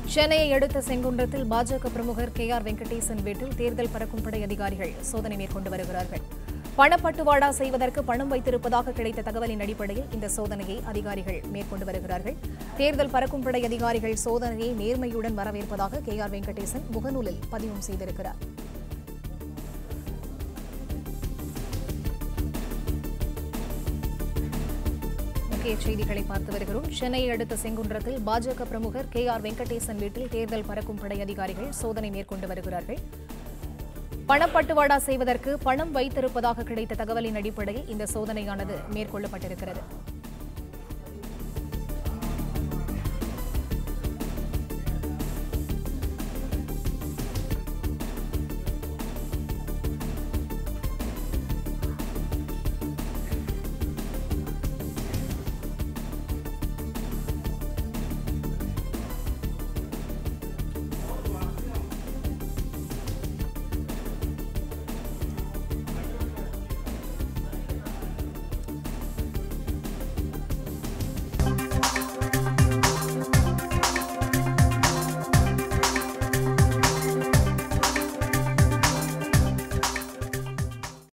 சென்னையை அடுத்த செங்குன்றத்தில் பாஜக பிரமுகர் கே ஆர் வெங்கடேசன் வீட்டில் தேர்தல் பறக்கும் படை அதிகாரிகள் சோதனை மேற்கொண்டு வருகிறார்கள் பணப்பட்டுவாடா செய்வதற்கு பணம் வைத்திருப்பதாக கிடைத்த தகவலின் அடிப்படையில் இந்த சோதனையை அதிகாரிகள் மேற்கொண்டு வருகிறார்கள் தேர்தல் பறக்கும் படை அதிகாரிகள் சோதனையை நேர்மையுடன் வரவேற்பதாக கே ஆர் வெங்கடேசன் முகநூலில் பதிவும் செய்திருக்கிறார் முக்கிய செய்திகளை பார்த்து வருகிறோம் சென்னையை அடுத்த செங்குன்றத்தில் பாஜக பிரமுகர் கே ஆர் வெங்கடேசன் வீட்டில் தேர்தல் பறக்கும் படை அதிகாரிகள் சோதனை மேற்கொண்டு வருகிறார்கள் பணப்பட்டுவாடா செய்வதற்கு பணம் வைத்திருப்பதாக கிடைத்த தகவலின் அடிப்படையில் இந்த சோதனையானது மேற்கொள்ளப்பட்டிருக்கிறது